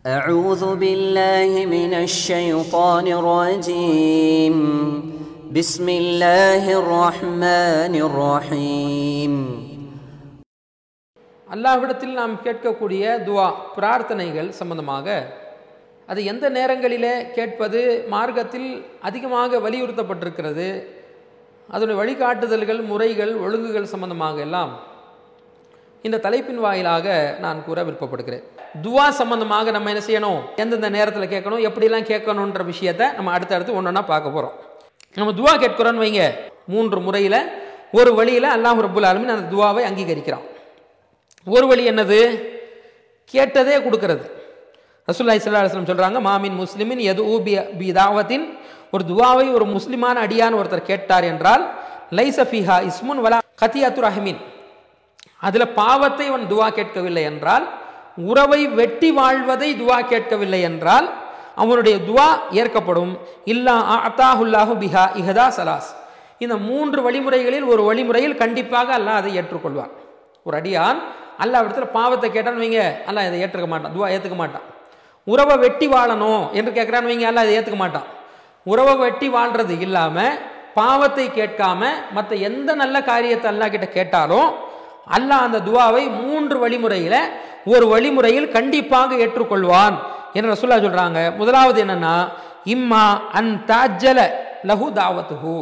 أعوذ بالله من الشيطان الرجيم بسم الله الرحمن الرحيم அல்லாஹ்விடத்தில் நாம் கேட்கக்கூடிய துவா பிரார்த்தனைகள் சம்பந்தமாக அது எந்த நேரங்களிலே கேட்பது மார்க்கத்தில் அதிகமாக வலியுறுத்தப்பட்டிருக்கிறது அதனுடைய வழிகாட்டுதல்கள் முறைகள் ஒழுங்குகள் சம்பந்தமாக எல்லாம் இந்த தலைப்பின் வாயிலாக நான் கூற விருப்பப்படுகிறேன் துவா சம்பந்தமாக நம்ம என்ன செய்யணும் எந்தெந்த நேரத்தில் கேட்கணும் எப்படிலாம் கேட்கணுன்ற விஷயத்தை நம்ம அடுத்தடுத்து ஒன்று ஒன்றா பார்க்க போகிறோம் நம்ம துவா கேட்கிறோன்னு வைங்க மூன்று முறையில் ஒரு வழியில் அல்லாஹ் ரபுல் ஆலமின் அந்த துவாவை அங்கீகரிக்கிறான் ஒரு வழி என்னது கேட்டதே கொடுக்கறது ரசூல்லாய் சல்லா அலுவலம் சொல்கிறாங்க மாமின் முஸ்லிமின் எது ஊபி பி தாவத்தின் ஒரு துவாவை ஒரு முஸ்லிமான அடியான் ஒருத்தர் கேட்டார் என்றால் லைசஃபிஹா இஸ்முன் வலா கத்தியாத்து ரஹமின் அதில் பாவத்தை அவன் துவா கேட்கவில்லை என்றால் உறவை வெட்டி வாழ்வதை துவா கேட்கவில்லை என்றால் அவனுடைய துவா ஏற்கப்படும் இல்லா அத்தாஹுல்லாஹு பிஹா இஹதா சலாஸ் இந்த மூன்று வழிமுறைகளில் ஒரு வழிமுறையில் கண்டிப்பாக அல்லாஹ் அதை ஏற்றுக்கொள்வான் ஒரு அடியான் அல்லாஹ் இடத்துல பாவத்தை கேட்டான்னு வைங்க அல்லாஹ் இதை ஏற்றுக்க மாட்டான் துவா ஏற்றுக்க மாட்டான் உறவை வெட்டி வாழணும் என்று கேட்குறான்னு வைங்க அல்லாஹ் இதை ஏற்றுக்க மாட்டான் உறவை வெட்டி வாழ்றது இல்லாமல் பாவத்தை கேட்காம மற்ற எந்த நல்ல காரியத்தை அல்லாஹ் கிட்ட கேட்டாலும் அல்லாஹ் அந்த துவாவை மூன்று வழிமுறையில் ஒரு வழிமுறையில் கண்டிப்பாக ஏற்றுக்கொள்வான் என்று ரசூல்லா சொல்றாங்க முதலாவது என்னன்னா இம்மா அன் தாஜல லஹு தாவத்துஹு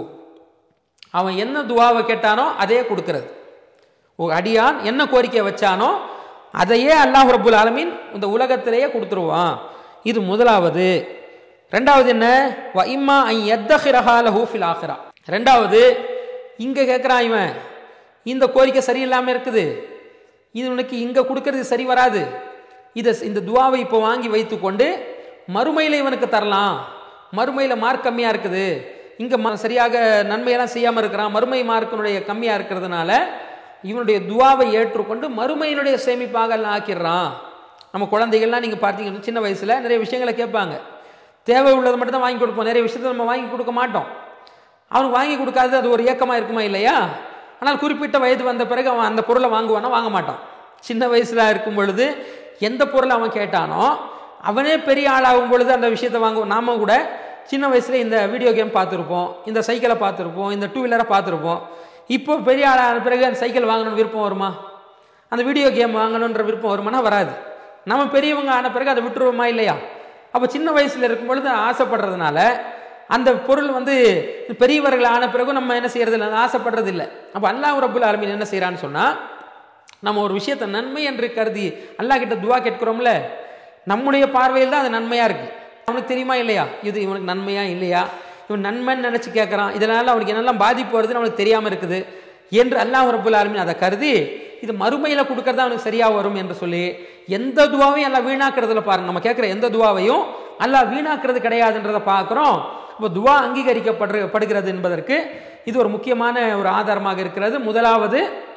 அவன் என்ன துவாவை கேட்டானோ அதே கொடுக்கிறது ஒரு அடியான் என்ன கோரிக்கை வச்சானோ அதையே அல்லாஹ் ரபுல் ஆலமீன் இந்த உலகத்திலேயே கொடுத்துருவான் இது முதலாவது ரெண்டாவது என்ன வ இம்மா ஐ எத்தஹிரஹா லஹு ஃபில் ஆஹிரா ரெண்டாவது இங்கே கேட்குறான் இவன் இந்த கோரிக்கை சரியில்லாமல் இருக்குது இது உனக்கு இங்கே கொடுக்கறது சரி வராது இதை இந்த துவாவை இப்போ வாங்கி வைத்துக்கொண்டு மறுமையில் இவனுக்கு தரலாம் மறுமையில் மார்க் கம்மியாக இருக்குது இங்கே ம சரியாக நன்மையெல்லாம் செய்யாமல் இருக்கிறான் மறுமை மார்க்கினுடைய கம்மியாக இருக்கிறதுனால இவனுடைய துவாவை ஏற்றுக்கொண்டு மறுமையினுடைய சேமிப்பாக எல்லாம் ஆக்கிடுறான் நம்ம குழந்தைகள்லாம் நீங்கள் பார்த்தீங்கன்னா சின்ன வயசில் நிறைய விஷயங்களை கேட்பாங்க தேவை உள்ளதை மட்டும் தான் வாங்கி கொடுப்போம் நிறைய விஷயத்தை நம்ம வாங்கி கொடுக்க மாட்டோம் அவனுக்கு வாங்கி கொடுக்காது அது ஒரு இயக்கமாக இருக்குமா இல்லையா ஆனால் குறிப்பிட்ட வயது வந்த பிறகு அவன் அந்த பொருளை வாங்குவானா வாங்க மாட்டான் சின்ன வயசில் இருக்கும் பொழுது எந்த பொருளை அவன் கேட்டானோ அவனே பெரிய ஆளாகும் பொழுது அந்த விஷயத்தை வாங்குவோம் நாம கூட சின்ன வயசில் இந்த வீடியோ கேம் பார்த்துருப்போம் இந்த சைக்கிளை பார்த்துருப்போம் இந்த டூ வீலரை பார்த்துருப்போம் இப்போ பெரிய ஆளான பிறகு அந்த சைக்கிள் வாங்கணும்னு விருப்பம் வருமா அந்த வீடியோ கேம் வாங்கணுன்ற விருப்பம் வருமானா வராது நம்ம பெரியவங்க ஆன பிறகு அதை விட்டுருவோமா இல்லையா அப்போ சின்ன வயசில் இருக்கும் பொழுது ஆசைப்படுறதுனால அந்த பொருள் வந்து பெரியவர்கள் ஆன பிறகு நம்ம என்ன செய்யறது இல்லை ஆசைப்படுறது இல்லை அப்போ அல்லாஹ் ரபுல் ஆலமீன் என்ன செய்யறான்னு சொன்னால் நம்ம ஒரு விஷயத்தை நன்மை என்று கருதி அல்லாஹ் கிட்ட துவா கேட்கிறோம்ல நம்முடைய பார்வையில் தான் அது நன்மையாக இருக்கு அவனுக்கு தெரியுமா இல்லையா இது இவனுக்கு நன்மையா இல்லையா இவன் நன்மைன்னு நினச்சி கேட்குறான் இதனால் அவனுக்கு என்னெல்லாம் பாதிப்பு வருதுன்னு அவனுக்கு தெரியாமல் இருக்குது என்று அல்லாஹ் ரபுல் ஆலமீன் அதை கருதி இது மறுமையில் கொடுக்கறது அவனுக்கு சரியாக வரும் என்று சொல்லி எந்த துவாவையும் எல்லாம் வீணாக்குறதுல பாருங்க நம்ம கேட்குற எந்த துவாவையும் அல்லாஹ் வீணாக்குறது கிடையாதுன்றதை பார்க்குறோம் இப்போ துவா அங்கீகரிக்கப்படுற படுகிறது என்பதற்கு இது ஒரு முக்கியமான ஒரு ஆதாரமாக இருக்கிறது முதலாவது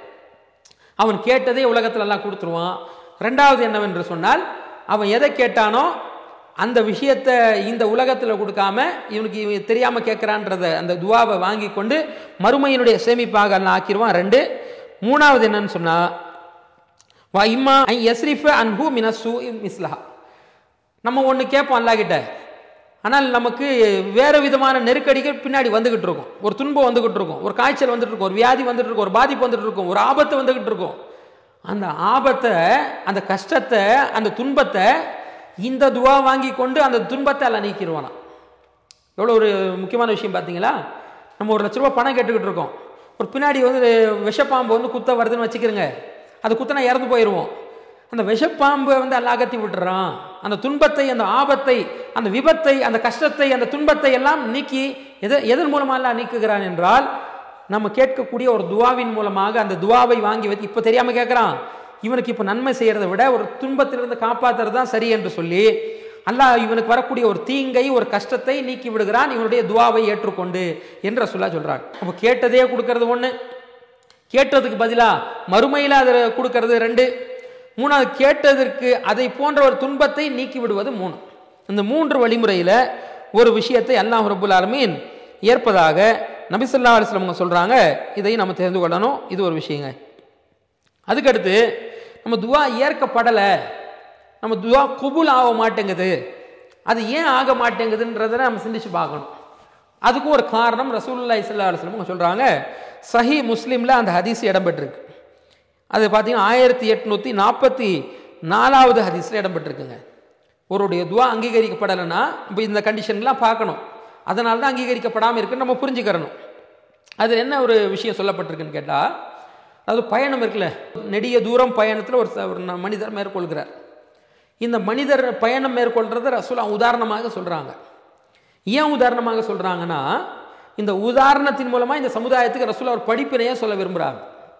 அவன் கேட்டதே உலகத்தில் எல்லாம் கொடுத்துருவான் ரெண்டாவது என்னவென்று சொன்னால் அவன் எதை கேட்டானோ அந்த விஷயத்தை இந்த உலகத்தில் கொடுக்காம இவனுக்கு இவன் தெரியாமல் கேட்குறான்றத அந்த துவாவை வாங்கி கொண்டு மறுமையினுடைய சேமிப்பாக எல்லாம் ஆக்கிடுவான் ரெண்டு மூணாவது என்னன்னு சொன்னால் வா இம்மா ஐ எஸ்ரிஃப அன்ஹூ மினசூ மிஸ்லஹா நம்ம ஒன்று கேட்போம் அல்லாஹ்கிட்ட ஆனால் நமக்கு வேறு விதமான நெருக்கடிகள் பின்னாடி வந்துகிட்டு இருக்கும் ஒரு துன்பம் வந்துகிட்டு இருக்கும் ஒரு காய்ச்சல் வந்துட்டு இருக்கும் ஒரு வியாதி வந்துட்டு இருக்கும் ஒரு பாதிப்பு வந்துட்டு இருக்கும் ஒரு ஆபத்து வந்துகிட்டு இருக்கும் அந்த ஆபத்தை அந்த கஷ்டத்தை அந்த துன்பத்தை இந்த துவா வாங்கி கொண்டு அந்த துன்பத்தை எல்லாம் நீக்கிடுவானா எவ்வளோ ஒரு முக்கியமான விஷயம் பார்த்தீங்களா நம்ம ஒரு லட்ச ரூபா பணம் கேட்டுக்கிட்டு இருக்கோம் ஒரு பின்னாடி வந்து விஷப்பாம்பு வந்து குத்த வருதுன்னு வச்சுக்கிறோங்க அது குத்தனா இறந்து போயிடுவோம் அந்த விஷப்பாம்பை வந்து அல்லாகத்தி விட்டுறான் அந்த துன்பத்தை அந்த ஆபத்தை அந்த விபத்தை அந்த கஷ்டத்தை அந்த துன்பத்தை எல்லாம் நீக்கி எதை எதன் மூலமாக எல்லாம் நீக்குகிறான் என்றால் நம்ம கேட்கக்கூடிய ஒரு துவாவின் மூலமாக அந்த துவாவை வாங்கி வைத்து இப்போ தெரியாமல் கேட்குறான் இவனுக்கு இப்போ நன்மை செய்கிறத விட ஒரு துன்பத்திலிருந்து காப்பாற்றுறது தான் சரி என்று சொல்லி அல்லாஹ் இவனுக்கு வரக்கூடிய ஒரு தீங்கை ஒரு கஷ்டத்தை நீக்கி விடுகிறான் இவனுடைய துவாவை ஏற்றுக்கொண்டு என்று சொல்லா சொல்கிறாங்க அப்போ கேட்டதே கொடுக்கறது ஒன்று கேட்டதுக்கு பதிலாக மறுமையில் அதை கொடுக்கறது ரெண்டு மூணாவது கேட்டதற்கு அதை போன்ற ஒரு துன்பத்தை நீக்கி விடுவது மூணு இந்த மூன்று வழிமுறையில் ஒரு விஷயத்தை அல்லாஹ் ரபுல் ஆலமீன் ஏற்பதாக நபிசல்லா அலிஸ்லவங்க சொல்கிறாங்க இதை நம்ம தெரிந்து கொள்ளணும் இது ஒரு விஷயங்க அதுக்கடுத்து நம்ம துவா ஏற்கப்படலை நம்ம துவா குபுல் ஆக மாட்டேங்குது அது ஏன் ஆக மாட்டேங்குதுன்றதை நம்ம சிந்திச்சு பார்க்கணும் அதுக்கும் ஒரு காரணம் ரசூலுல்லாஹி ஸல்லல்லாஹு அலைஹி வஸல்லம் சொல்கிறாங்க சஹி முஸ்லீமில் அந்த ஹதீஸ் இடம்பெற்றிருக்கு அது பார்த்தீங்கன்னா ஆயிரத்தி எட்நூற்றி நாற்பத்தி நாலாவது ஹதீஸில் இடம்பெற்றிருக்குங்க ஒருடைய துவா அங்கீகரிக்கப்படலைன்னா இப்போ இந்த கண்டிஷன்லாம் பார்க்கணும் அதனால தான் அங்கீகரிக்கப்படாமல் இருக்குன்னு நம்ம புரிஞ்சுக்கிறணும் அது என்ன ஒரு விஷயம் சொல்லப்பட்டிருக்குன்னு கேட்டால் அது பயணம் இருக்குல்ல நெடிய தூரம் பயணத்தில் ஒரு ச- ஒரு ந- மனிதர் மேற்கொள்கிறார் இந்த மனிதர் பயணம் மேற்கொள்றத ரசூலா உதாரணமாக சொல்கிறாங்க ஏன் உதாரணமாக சொல்கிறாங்கன்னா இந்த உதாரணத்தின் மூலமாக இந்த சமுதாயத்துக்கு ரசூலா ஒரு படிப்பினையே சொல்ல விரும்புகிறாங்க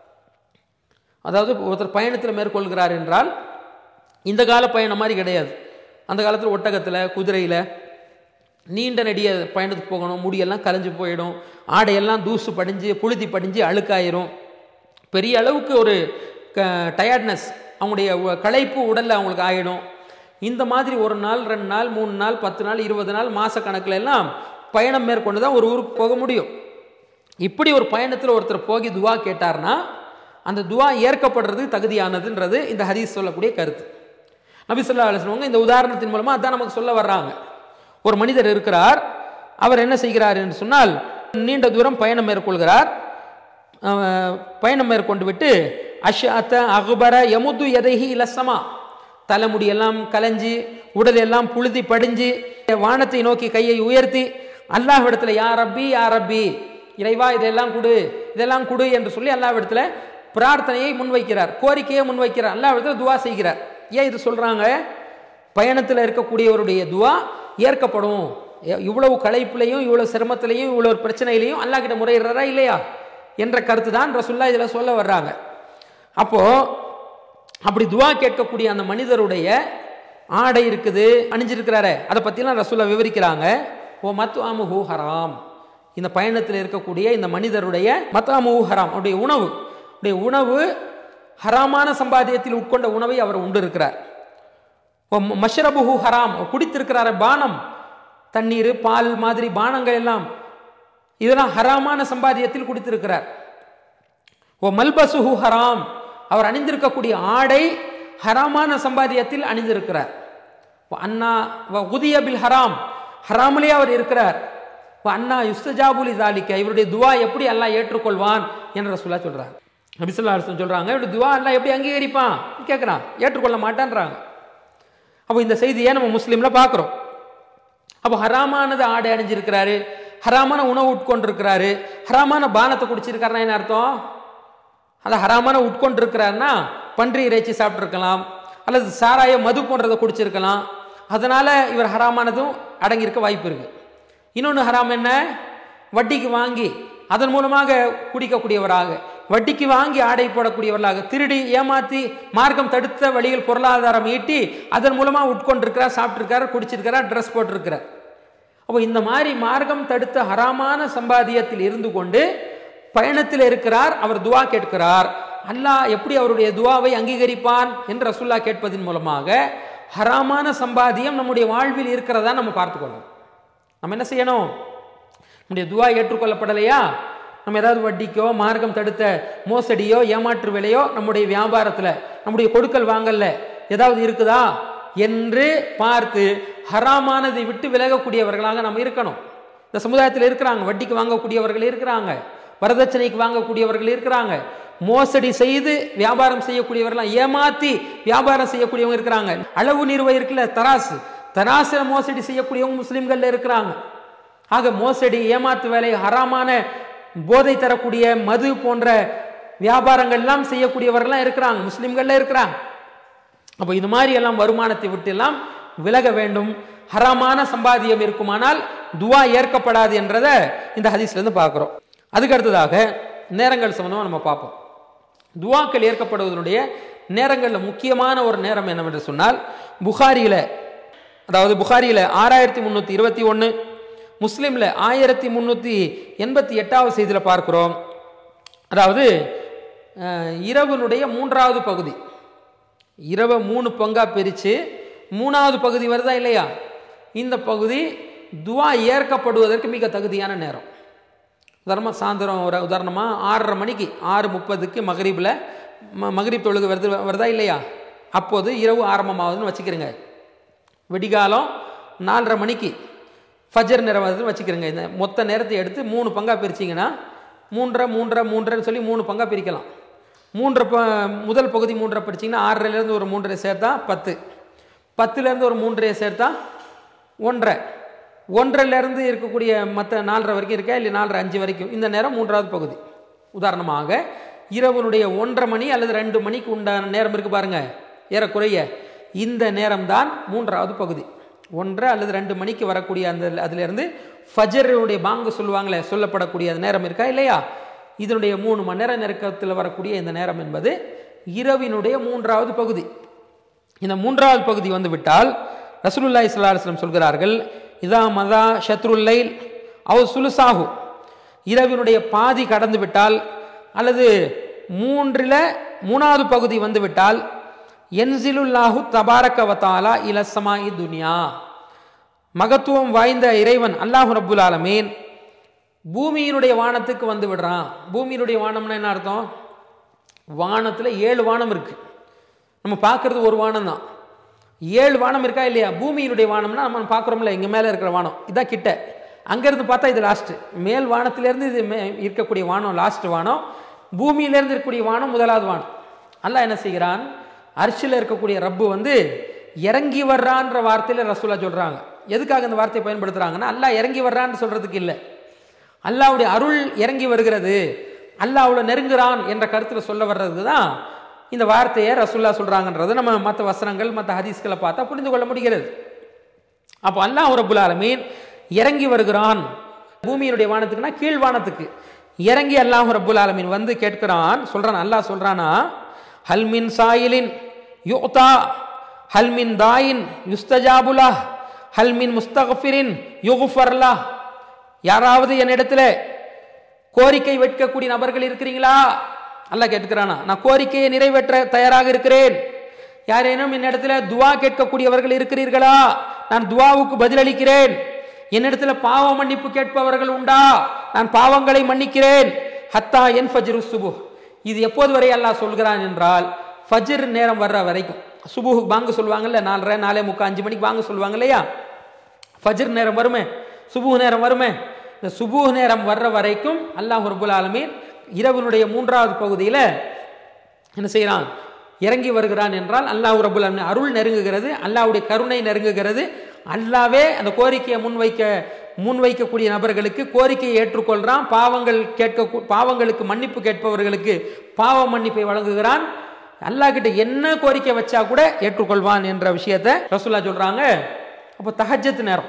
அதாவது ஒருத்தர் பயணத்தில் மேற்கொள்கிறார் என்றால் இந்த கால பயணம் மாதிரி கிடையாது அந்த காலத்தில் ஒட்டகத்தில் குதிரையில் நீண்ட நெடிய பயணத்துக்கு போகணும் முடியெல்லாம் கலைஞ்சு போயிடும் ஆடையெல்லாம் தூசு படிஞ்சு புழுதி படிஞ்சு அழுக்காயிரும் பெரிய அளவுக்கு ஒரு க டயர்ட்னஸ் அவங்களுடைய உ- களைப்பு உடலில் அவங்களுக்கு ஆயிடும் இந்த மாதிரி ஒரு நாள் ரெண்டு நாள் மூணு நாள் பத்து நாள் இருபது நாள் மாத கணக்கில் எல்லாம் பயணம் மேற்கொண்டு தான் ஒரு ஊருக்கு போக முடியும் இப்படி ஒரு பயணத்தில் ஒருத்தர் போகி துவா கேட்டார்னா அந்த துவா ஏற்கப்படுறது தகுதியானதுன்றது இந்த ஹதீஸ் சொல்லக்கூடிய கருத்து நபி ஸல்லல்லாஹு அலைஹி வஸல்லம் இந்த உதாரணத்தின் மூலமாக அதான் நமக்கு சொல்ல வர்றாங்க ஒரு மனிதர் இருக்கிறார் அவர் என்ன செய்கிறார் என்று சொன்னால் நீண்ட தூரம் பயணம் மேற்கொள்கிறார் அஹ், பயணம் மேற்கொண்டு விட்டு அஷ்அத்த அகுபர யமுது எதைஹி இலசமா தலைமுடியெல்லாம் கலைஞ்சி உடல் எல்லாம் புழுதி படிஞ்சு வானத்தை நோக்கி கையை உயர்த்தி அல்லாஹ்விடத்துல யா ரப்பி யா ரப்பி இறைவா இதெல்லாம் கொடு இதெல்லாம் கொடு என்று சொல்லி அல்லாஹ்விடத்துல பிரார்த்தனையை முன்வைக்கிறார் கோரிக்கையை முன்வைக்கிறார் அல்லாஹ்விடத்துல துவா செய்கிறார் ஏன் இது சொல்றாங்க பயணத்தில் இருக்கக்கூடியவருடைய துவா ஏற்கப்படும் எ- இவ்வளவு களைப்புலையும் இவ்வளவு சிரமத்திலையும் இவ்வளவு பிரச்சனையிலையும் அல்லாஹ் கிட்ட முறையிடுறாரா இல்லையா என்ற கருத்து தான் ரசுல்லா இதில் சொல்ல வர்றாங்க அப்போ அப்படி துவா கேட்கக்கூடிய அந்த மனிதருடைய ஆடை இருக்குது அணிஞ்சிருக்கிறாரே அதை பற்றிலாம் ரசூல்லா விவரிக்கிறாங்க ஓ மத்து அமுஹு ஹராம் இந்த பயணத்தில் இருக்கக்கூடிய இந்த மனிதருடைய மத்தாமுஹு ஹராம் அவருடைய உணவு அவருடைய உணவு ஹராமான சம்பாத்தியத்தில் உட்கொண்ட உணவை அவர் உண்டு இருக்கிறார் மஷ்ரபுஹு ஹராம் குடித்திருக்கிறார பானம் தண்ணீர் பால் மாதிரி பானங்கள் எல்லாம் இதெல்லாம் ஹராமான சம்பாத்தியத்தில் குடித்திருக்கிறார் ஓ மல்பசுஹு ஹராம் அவர் அணிந்திருக்கக்கூடிய ஆடை ஹராமான சம்பாத்தியத்தில் அணிந்திருக்கிறார் வ அண்ணா வ உதிய பில் ஹராம் ஹராமிலே அவர் இருக்கிறார் வ அண்ணா யுஸ்தஜாபுலி தாலிக்க இவருடைய துவா எப்படி அல்லாஹ் ஏற்றுக்கொள்வான் என்று சொல்ல சொல்றார் நபிசுல்லா அலிஸ்லம் சொல்றாங்க இவருடைய துவா அல்லாஹ் எப்படி அங்கீகரிப்பான் கேட்குறான் ஏற்றுக்கொள்ள மாட்டான்றாங்க அப்போ இந்த செய்தியை நம்ம முஸ்லீம்ல பார்க்குறோம் அப்போ ஹராமானது ஆடை அணிஞ்சிருக்கிறாரு ஹராமான உணவு உட்கொண்டிருக்கிறாரு ஹராமான பானத்தை குடிச்சிருக்காருன்னா என்ன அர்த்தம் அந்த ஹராமான உட்கொண்டிருக்கிறாருன்னா பன்றி இறைச்சி சாப்பிட்ருக்கலாம் அல்லது சாராய மது போன்றதை குடிச்சிருக்கலாம் அதனால இவர் ஹராமானதும் அடங்கியிருக்க வாய்ப்பு இருக்கு இன்னொன்று ஹராம் என்ன வட்டிக்கு வாங்கி அதன் மூலமாக குடிக்கக்கூடியவராக வட்டிக்கு வாங்கி ஆடை போடக்கூடியவர்களாக திருடி ஏமாத்தி மார்க்கம் தடுத்த வழியில் பொருளாதாரம் ஈட்டி அதன் மூலமாக உட்கொண்டிருக்கிறார் சாப்பிட்ருக்கார் குடிச்சிருக்கிறார் ட்ரெஸ் போட்டிருக்கிறார் அப்போ இந்த மாதிரி மார்க்கம் தடுத்த ஹராமான சம்பாதியத்தில் இருந்து கொண்டு பயணத்தில் இருக்கிறார் அவர் துவா கேட்கிறார் அல்லாஹ் எப்படி அவருடைய துவாவை அங்கீகரிப்பான் என்று ரசுல்லா கேட்பதன் மூலமாக ஹராமான சம்பாதியம் நம்முடைய வாழ்வில் இருக்கிறதா நம்ம பார்த்துக்கொள்ளணும் நம்ம என்ன செய்யணும் நம்முடைய துவா ஏற்றுக்கொள்ளப்படலையா நம்ம ஏதாவது வட்டிக்கோ மார்க்கம் தடுத்த மோசடியோ ஏமாற்று விலையோ நம்முடைய வியாபாரத்தில் நம்முடைய கொடுக்கல் வாங்கல்ல ஏதாவது இருக்குதா என்று பார்த்து ஹராமானதை விட்டு விலகக்கூடியவர்களாக நம்ம இருக்கணும் இந்த சமுதாயத்தில் இருக்கிறாங்க வட்டிக்கு வாங்கக்கூடியவர்கள் இருக்கிறாங்க வரதட்சணைக்கு வாங்கக்கூடியவர்கள் இருக்கிறாங்க மோசடி செய்து வியாபாரம் செய்யக்கூடியவர்கள் ஏமாத்தி வியாபாரம் செய்யக்கூடியவங்க இருக்கிறாங்க அளவு நிறுவ இருக்குல்ல தராசு தராசுல மோசடி செய்யக்கூடியவங்க முஸ்லிம்கள்ல இருக்கிறாங்க ஆக மோசடி ஏமாத்து வேலை ஹராமான போதை தரக்கூடிய மது போன்ற வியாபாரங்கள் எல்லாம் செய்யக்கூடியவர்கள்லாம் இருக்கிறாங்க முஸ்லிம்கள்ல இருக்கிறாங்க அப்போ இது மாதிரி எல்லாம் வருமானத்தை விட்டு எல்லாம் விலக வேண்டும் ஹராமான சம்பாதியம் இருக்குமானால் துவா ஏற்கப்படாது என்றதை இந்த ஹதீஸ்ல இருந்து பார்க்குறோம் அதுக்கு அடுத்ததாக நேரங்கள் சம்பந்தமாக நம்ம பார்ப்போம் துவாக்கள் ஏற்கப்படுவதனுடைய நேரங்களில் முக்கியமான ஒரு நேரம் என்னவென்று சொன்னால் புகாரியில் அதாவது புகாரியில் ஆறாயிரத்தி முந்நூற்றி இருபத்தி ஒன்று முஸ்லீமில் ஆயிரத்தி முந்நூற்றி எண்பத்தி எட்டாவது செய்தியில் பார்க்கிறோம் அதாவது அஹ், இரவினுடைய மூன்றாவது பகுதி இரவை மூணு பங்காக பிரித்து மூணாவது பகுதி வருதா இல்லையா இந்த பகுதி துவா ஏற்கப்படுவதற்கு மிக தகுதியான நேரம் உதாரணமாக சாயந்தரம் ஒரு உதாரணமாக ஆறரை மணிக்கு ஆறு முப்பதுக்கு மகரீபில் ம மகரீப் தொழுகை வருது வருதா இல்லையா அப்போது இரவு ஆரம்பமாகுதுன்னு வச்சுக்கிறேங்க விடிகாலம் நாலரை மணிக்கு ஃபஜர் நேரம் வருதுன்னு வச்சுக்கிறேங்க இந்த மொத்த நேரத்தை எடுத்து மூணு பங்காக பிரிச்சிங்கன்னா மூன்றரை மூன்றரை மூன்றரைன்னு சொல்லி மூணு பங்காக பிரிக்கலாம் மூன்றரை ப முதல் பகுதி மூன்றரை பிரிச்சிங்கன்னா ஆறரைலேருந்து ஒரு மூன்றரை சேர்த்தா பத்து பத்துலேருந்து ஒரு மூன்றரை சேர்த்தா ஒன்றரை ஒன்றரைலேருந்து இருக்கக்கூடிய மற்ற நாலரை வரைக்கும் இருக்கா இல்லை நாலரை அஞ்சு வரைக்கும் இந்த நேரம் மூன்றாவது பகுதி உதாரணமாக இரவனுடைய ஒன்றரை மணி அல்லது ரெண்டு மணிக்கு உண்டான நேரம் இருக்கு பாருங்க ஏறக்குறைய இந்த நேரம்தான் மூன்றாவது பகுதி ஒன்றரை அல்லது ரெண்டு மணிக்கு வரக்கூடிய அந்த அதிலிருந்து ஃபஜருடைய பாங்கு சொல்லுவாங்களே சொல்லப்படக்கூடிய அந்த நேரம் இருக்கா இல்லையா இதனுடைய மூணு மணி நேர நெருக்கத்தில் வரக்கூடிய இந்த நேரம் என்பது இரவினுடைய மூன்றாவது பகுதி இந்த மூன்றாவது பகுதி வந்து விட்டால் ரசூலுல்லாஹி ஸல்லல்லாஹு அலைஹி வஸல்லம் சொல்கிறார்கள் இதா மதா ஷத்ருல்லைல் அவ் சுலுசாகு இரவினுடைய பாதி கடந்து விட்டால் அல்லது மூன்றில் மூணாவது பகுதி வந்து விட்டால் என்சிலுல்லாஹு தபாரக வத்தாலா இலசமாயி துனியா மகத்துவம் வாய்ந்த இறைவன் அல்லாஹு ரப்புல் ஆலமீன் பூமியினுடைய வானத்துக்கு வந்து விடுறான் பூமியினுடைய வானம்னா என்ன அர்த்தம் வானத்தில் ஏழு வானம் இருக்கு நம்ம பார்க்கறது ஒரு வானம் தான் ஏழு வானம் இருக்கா இல்லையா பூமியினுடைய வானம்னா நம்ம பார்க்குறோம்ல இங்கே மேலே இருக்கிற வானம் இதான் கிட்ட அங்கேருந்து பார்த்தா இது லாஸ்ட்டு மேல் வானத்திலேருந்து இது மே இருக்கக்கூடிய வானம் லாஸ்ட் வானம் பூமியிலேருந்து இருக்கக்கூடிய வானம் முதலாவது வானம் அல்லாஹ் என்ன செய்கிறான் அரிசியில் இருக்கக்கூடிய ரப்பு வந்து இறங்கி வர்றான்ற வார்த்தையில் ரசூலா சொல்கிறாங்க எதுக்காக இந்த வார்த்தையை பயன்படுத்துகிறாங்கன்னா அல்லாஹ் இறங்கி வர்றான்னு சொல்கிறதுக்கு இல்லை அல்லாவுடைய அருள் இறங்கி வருகிறது அல்லாஹ்வுல நெருங்குறான் என்ற கருத்தில் சொல்ல வர்றதுக்கு தான் இந்த வார்த்தையை ரசூல்லா சொல்கிறாங்கன்றது நம்ம மற்ற வசனங்கள் மற்ற ஹதீஸ்களை பார்த்தா புரிந்து கொள்ள முடிகிறது அப்போ அல்லாஹ் ரப்புல் ஆலமீன் இறங்கி வருகிறான் பூமியினுடைய வானத்துக்குன்னா கீழ் வானத்துக்கு இறங்கி அல்லாஹ் ரப்புல் ஆலமீன் வந்து கேட்கிறான் சொல்றான் அல்லாஹ் சொல்றானா ஹல்மின் சாயிலின் யுக்தா ஹல்மின் தாயின் யுஸ்தஜாபுலா ஹல்மின் முஸ்தகஃபிரின் யுகுஃபர்லா யாராவது என்னிடத்துல கோரிக்கை வைக்கக்கூடிய நபர்கள் இருக்கிறீங்களா அல்லாஹ் கேட்கிறானா நான் கோரிக்கையை நிறைவேற்ற தயாராக இருக்கிறேன் யாரேனும் என்னிடத்துல துவா கேட்கக்கூடியவர்கள் இருக்கிறீர்களா நான் துவாவுக்கு பதிலளிக்கிறேன் என்னிடத்துல பாவ மன்னிப்பு கேட்பவர்கள் உண்டா நான் பாவங்களை மன்னிக்கிறேன் ஹத்தா என் ஃபஜ்ரு சுபு இது எப்போது வரை அல்லாஹ் சொல்கிறான் என்றால் ஃபஜ்ர் நேரம் வர்ற வரைக்கும் சுபுஹ் பாங்கு சொல்லுவாங்கல்ல நாலரை நாலே முக்கா அஞ்சு மணிக்கு வாங்க சொல்லுவாங்க இல்லையா ஃபஜ்ர் நேரம் வருமே சுபுஹ் நேரம் வருமே இந்த சுபுஹ் நேரம் வர்ற வரைக்கும் அல்லாஹ் ரபுல் ஆலமீன் இரவினுடைய மூன்றாவது பகுதியில் என்ன செய்கிறான் இறங்கி வருகிறான் என்றால் அல்லாஹ் ரபுல் ஆலமீன் அருள் நெருங்குகிறது அல்லாஹ்வுடைய கருணை நெருங்குகிறது அல்லாவே அந்த கோரிக்கையை முன்வைக்க முன்வைக்கக்கூடிய நபர்களுக்கு கோரிக்கையை ஏற்றுக்கொள்கிறான் பாவங்கள் கேட்க பாவங்களுக்கு மன்னிப்பு கேட்பவர்களுக்கு பாவ மன்னிப்பை வழங்குகிறான் அல்லாஹ் கிட்ட என்ன கோரிக்கை வச்சா கூட ஏற்றுக்கொள்வான் என்ற விஷயத்த ரசூல்லா சொல்றாங்க அப்போ தஹஜத் நேரம்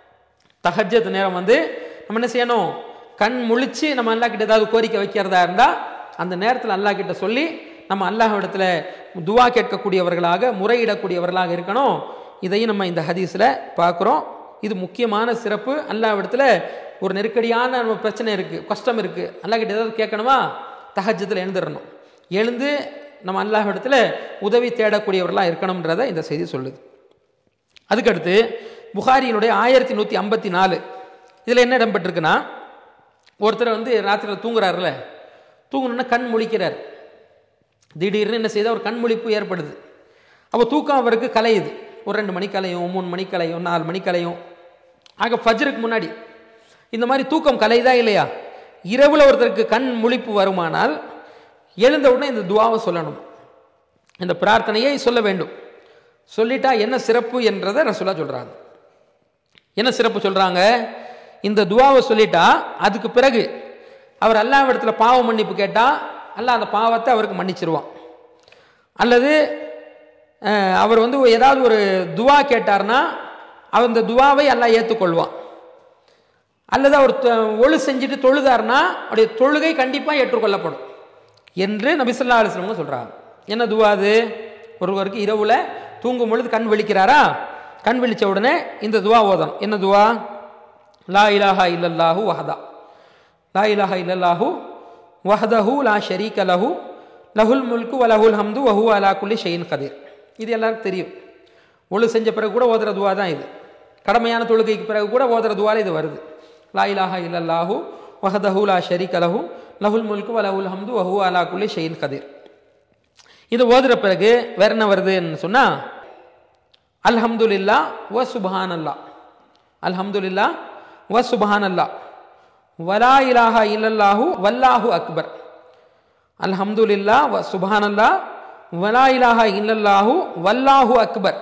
தஹஜத் நேரம் வந்து நம்ம என்ன செய்யணும் கண் முழிச்சு நம்ம அல்லாஹ் கிட்ட ஏதாவது கோரிக்கை வைக்கிறதா இருந்தா அந்த நேரத்தில் அல்லாஹ் கிட்ட சொல்லி நம்ம அல்லாஹ் இடத்துல துவா கேட்கக்கூடியவர்களாக முறையிடக்கூடியவர்களாக இருக்கணும் இதையும் நம்ம இந்த ஹதீஸில் பார்க்குறோம் இது முக்கியமான சிறப்பு அல்லாஹ் இடத்துல ஒரு நெருக்கடியான நம்ம பிரச்சனை இருக்குது கஷ்டம் இருக்குது அல்லாஹ் கிட்ட ஏதாவது கேட்கணுமா தஹஜத்தில் எழுந்துடணும் எழுந்து நம்ம அல்லாஹ் இடத்துல உதவி தேடக்கூடியவர்களாக இருக்கணுன்றதை இந்த செய்தி சொல்லுது அதுக்கடுத்து புகாரியினுடைய ஆயிரத்தி நூற்றி ஐம்பத்தி நாலு இதில் என்ன இடம்பெற்றிருக்குன்னா ஒருத்தர் வந்து ராத்திரியில் தூங்குறாருல தூங்கணுன்னா கண் முழிக்கிறார் திடீர்னு என்ன செய்தால் ஒரு கண் முழிப்பு ஏற்படுது அப்போ தூக்கம் அவருக்கு கலையுது ஒரு ரெண்டு மணி கலையும் மூணு மணி கலையும் நாலு மணி கலையும் ஆக ஃபஜ்ருக்கு முன்னாடி இந்த மாதிரி தூக்கம் கலையுதா இல்லையா இரவில் ஒருத்தருக்கு கண் முழிப்பு வருமானால் எழுந்த உடனே இந்த துவாவை சொல்லணும் இந்த பிரார்த்தனையை சொல்ல வேண்டும் சொல்லிட்டா என்ன சிறப்பு என்றதை ரசூலா சொல்கிறாங்க என்ன சிறப்பு சொல்கிறாங்க இந்த துவாவை சொல்லிட்டா அதுக்கு பிறகு அவர் அல்லாஹ் இடத்துல பாவ மன்னிப்பு கேட்டால் அல்லாஹ் அந்த பாவத்தை அவருக்கு மன்னிச்சிருவான் அல்லது அஹ், அவர் வந்து ஏதாவது ஒரு துவா கேட்டார்னா அவர் அந்த துவாவை அல்லாஹ் ஏற்றுக்கொள்வான் அல்லது அவர் தொ- ஒழு செஞ்சுட்டு தொழுதார்னா அவருடைய தொழுகை கண்டிப்பாக ஏற்றுக்கொள்ளப்படும் என்று நபிசல்லா அலுவலவங்க சொல்கிறாங்க என்ன துவா அது ஒருவருக்கு இரவில் தூங்கும் பொழுது கண் விழிக்கிறாரா கண் விழிச்ச உடனே இந்த துவா ஓதணும் என்ன துவா லா இலாஹா இல்லல்லாஹு வஹதா லா இலாஹா இல்லல்லாஹு வஹதஹு லா ஷரீக லஹு லஹுல் முல்கு வலஹுல் ஹம்து வஹு அலா குல்லி ஷெயின் கதீர் இது எல்லாருக்கும் தெரியும் ஒழு செஞ்ச பிறகு கூட ஓதுற துவா தான் இது கடமையான தொழுகைக்கு பிறகு கூட ஓதுற துவால இது வருது லா இலாஹா இல்லல்லாஹு வஹதஹு லா ஷரீக லஹு லஹுல் முல்கு வலஹுல் ஹம்து வஹு அலா குல்லி ஷெயின் கதீர் இது ஓதுற பிறகு வேற என்ன வருதுன்னு சொன்னா அல்ஹம்துலில்லா வ சுபஹானல்லா அல்ஹம்துலில்லா வ சுபஹானல்லா வலா இலாஹா இல்லல்லாஹு வல்லாஹு அக்பர் அல்ஹம்துலில்லா வ சுபஹானல்லா வலா இலாஹா இல்லல்லாஹு வல்லாஹு அக்பர்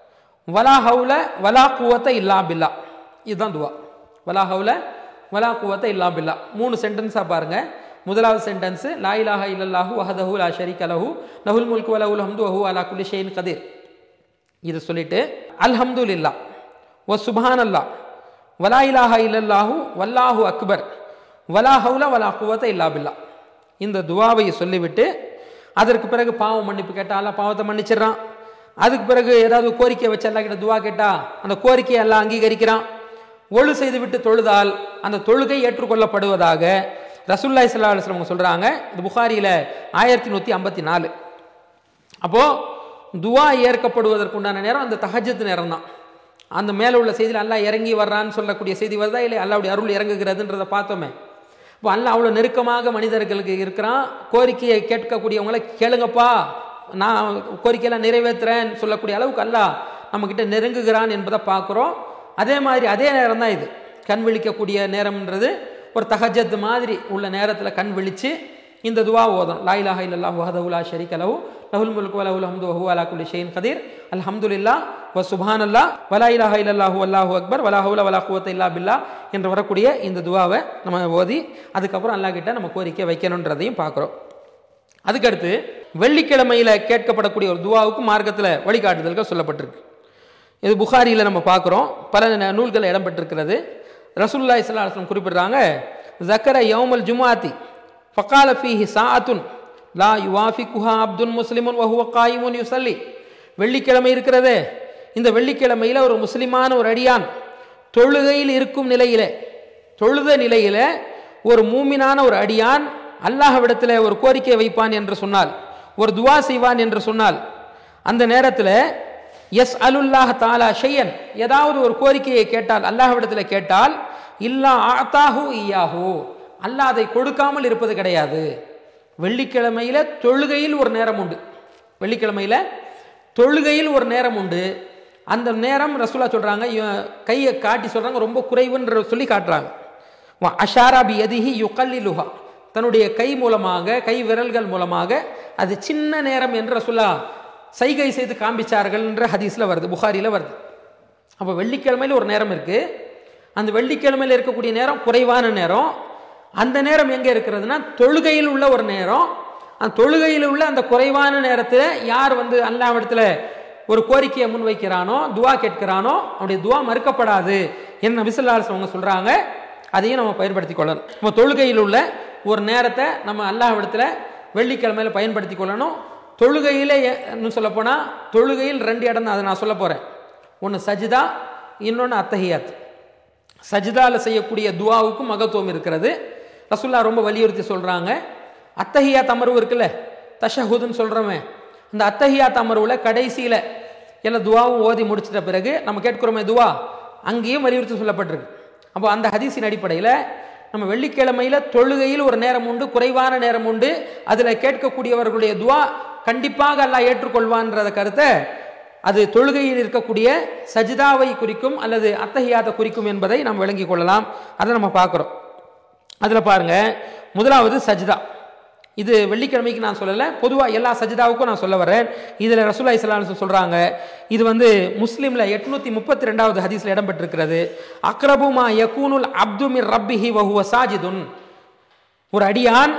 வலா ஹவுல வலா குவத்த இல்லா பில்லா இதுதான் துவா வலா ஹவுல வலா குவத்த இல்லா பில்லா மூணு சென்டென்ஸாக பாருங்க முதலாவது சென்டென்ஸ் லா இலாஹா இல்லல்லாஹு வஹதஹு லா ஷரீக லஹு லஹுல் முல்கு வலஹுல் ஹம்து வஹு அலா குல்லி ஷைன் கதீர் இது சொல்லிட்டு அல்ஹம்துலில்லா வ சுப்ஹானல்லா வலா இலாஹா இல்லல்லாஹு வல்லாஹு அக்பர் வலா ஹவுல வலா குவத்த இல்லா பில்லா இந்த துவாவை சொல்லிவிட்டு அதற்கு பிறகு பாவம் மன்னிப்பு கேட்டா அல்ல பாவத்தை மன்னிச்சிடுறான் அதுக்கு பிறகு ஏதாவது கோரிக்கை வச்சு அல்லா கிட்ட துவா கேட்டா அந்த கோரிக்கையை எல்லாம் அங்கீகரிக்கிறான் ஒழு செய்து விட்டு தொழுதால் அந்த தொழுகை ஏற்றுக்கொள்ளப்படுவதாக ரசூல்லாய் சல்லா அலுவலம் சொல்றாங்க இது புகாரியில ஆயிரத்தி நூத்தி ஐம்பத்தி நாலு அப்போ துவா ஏற்கப்படுவதற்குண்டான நேரம் அந்த தஹஜத் நேரம் தான் அந்த மேலே உள்ள செய்தியில் அல்லாஹ் இறங்கி வர்றான்னு சொல்லக்கூடிய செய்தி வருதா இல்லை அல்லாவுடைய அருள் இறங்குகிறதுன்றதை பார்த்தோமே இப்போ அல்லாஹ் அவ்வளோ நெருக்கமாக மனிதர்களுக்கு இருக்கிறான் கோரிக்கையை கேட்கக்கூடியவங்களை கேளுங்கப்பா நான் கோரிக்கையெல்லாம் நிறைவேற்றுறேன்னு சொல்லக்கூடிய அளவுக்கு அல்லாஹ் நம்மக்கிட்ட நெருங்குகிறான் என்பதை பார்க்குறோம் அதே மாதிரி அதே நேரம் தான் இது கண் விழிக்கக்கூடிய நேரம்ன்றது ஒரு தஹஜத் மாதிரி உள்ள நேரத்தில் கண் விழிச்சு இந்த துவா ஓதும் லா இலாஹா இல்லல்லாஹு வஹதஹு லா ஷரீக லஹு லஹுல் முல்கு வலஹுல் ஹம்து வஹு அலா குல்லி ஷைஇன் கதீர் அல்ஹம்துலில்லாஹ் வ சுப்ஹானல்லாஹ் வலா இலாஹா இல்லல்லாஹு வல்லாஹு அக்பர் வலா ஹவுல வலா குவத்த இல்லா பில்லாஹ் என்று வரக்கூடிய இந்த துவாவை நம்ம ஓதி அதுக்கப்புறம் அல்லாஹ் கிட்ட நம்ம கோரிக்கை வைக்கணுன்றதையும் பார்க்குறோம் அதுக்கடுத்து வெள்ளிக்கிழமையில கேட்கப்படக்கூடிய ஒரு துவாவுக்கு மார்க்கத்தில் வழிகாட்டுதல்கள் சொல்லப்பட்டிருக்கு இது புகாரியில் நம்ம பார்க்குறோம் பல ந- நூல்கள் இடம்பெற்றிருக்கிறது ரசூலுல்லாஹி ஸல்லல்லாஹு அலைஹி வஸல்லம் குறிப்பிடுறாங்க ஜக்கர யௌமல் ஜுமாத்தி ஃபகால ஃபீஹி சாஅத்துன் லா யுவாஃபிகுஹா அப்துன் முஸ்லிமுன் வஹுவ காயிமுன் யுஸல்லி வெள்ளிக்கிழமை இருக்கிறதே இந்த வெள்ளிக்கிழமையில ஒரு முஸ்லிமான ஒரு அடியான் தொழுகையில் இருக்கும் நிலையிலே தொழுத நிலையில ஒரு மூமினான ஒரு அடியான் அல்லாஹ்விடத்தில் ஒரு கோரிக்கை வைப்பான் என்று சொன்னால் ஒரு துவா செய்வான் என்று சொன்னால் அந்த நேரத்தில் எஸ் அலுல்லாஹ் தாலா ஷையன் ஏதாவது ஒரு கோரிக்கையை கேட்டால் அல்லாஹ்விடத்தில் கேட்டால் இல்லா ஆத்தாஹு ஈயாஹு அல்லாஹ் அதை கொடுக்காமல் இருப்பது கிடையாது வெள்ளிக்கிழமையில தொழுகையில் ஒரு நேரம் உண்டு வெள்ளிக்கிழமையில தொழுகையில் ஒரு நேரம் உண்டு அந்த நேரம் ரசூலா சொல்றாங்க இவன் கையை காட்டி சொல்றாங்க ரொம்ப குறைவுன்ற சொல்லி காட்டுறாங்க வ அஷாரா பி எதிஹி யுகல்லிலுஹா தன்னுடைய கை மூலமாக கை விரல்கள் மூலமாக அது சின்ன நேரம் என்று ரசூலா சைகை செய்து காண்பிச்சார்கள் என்ற ஹதீஸ்ல வருது புகாரில வருது அப்போ வெள்ளிக்கிழமையில ஒரு நேரம் இருக்கு அந்த வெள்ளிக்கிழமையில இருக்கக்கூடிய நேரம் குறைவான நேரம் அந்த நேரம் எங்க இருக்கிறதுனா தொழுகையில் உள்ள ஒரு நேரம் அந்த தொழுகையில் உள்ள அந்த குறைவான நேரத்தில் யார் வந்து அல்லாவிடத்துல ஒரு கோரிக்கையை முன்வைக்கிறானோ துவா கேட்கிறானோ அவனுடைய துவா மறுக்கப்படாது என்ன நபிசல்லாஸ் அவங்க சொல்றாங்க அதையும் நம்ம பயன்படுத்தி கொள்ளணும் நம்ம தொழுகையில் உள்ள ஒரு நேரத்தை நம்ம அல்லாஹ்விடத்துல வெள்ளிக்கிழமையில பயன்படுத்தி கொள்ளணும் தொழுகையில இன்னும் சொல்ல போனா தொழுகையில் ரெண்டு இடம் தான் அதை நான் சொல்ல போறேன் ஒன்று சஜிதா இன்னொன்று அத்தஹியாத் சஜிதால செய்யக்கூடிய துவாவுக்கும் மகத்துவம் இருக்கிறது ரசுல்லா ரொம்ப வலியுறுத்தி சொல்றாங்க அத்தஹியாத் அமர்வு இருக்குல்ல தஷஹுதுன்னு சொல்றோமே அந்த அத்தஹியாத் அமர்வுல கடைசியில எல்லா துவாவும் ஓதி முடிச்சிட்ட பிறகு நம்ம கேட்கிறோமே துவா அங்கேயும் வலியுறுத்தி சொல்லப்பட்டிருக்கு அப்போ அந்த ஹதீஸின் அடிப்படையில் நம்ம வெள்ளிக்கிழமையில தொழுகையில் ஒரு நேரம் உண்டு குறைவான நேரம் உண்டு அதுல கேட்கக்கூடியவர்களுடைய துவா கண்டிப்பாக அல்லாஹ் ஏற்றுக்கொள்வான்றத கருத்தை அது தொழுகையில் இருக்கக்கூடிய சஜிதாவை குறிக்கும் அல்லது அத்தஹியாத்தை குறிக்கும் என்பதை நாம் விளங்கிக் கொள்ளலாம் அதை நம்ம பார்க்குறோம் அதில் பாருங்க முதலாவது சஜிதா இது வெள்ளிக்கிழமைக்கு நான் சொல்லலை பொதுவாக எல்லா சஜிதாவுக்கும் நான் சொல்ல வரேன் இதில் ரசூல்லா இஸ்லாம் சொல்கிறாங்க இது வந்து முஸ்லீமில் எட்நூற்றி முப்பத்தி ரெண்டாவது ஹதீஸில் இடம்பெற்றிருக்கிறது அக்ரபுமா யகூனுல் அப்துமிர் ரப்பிஹி வஹுவ சாஜிதுன் ஒரு அடியான்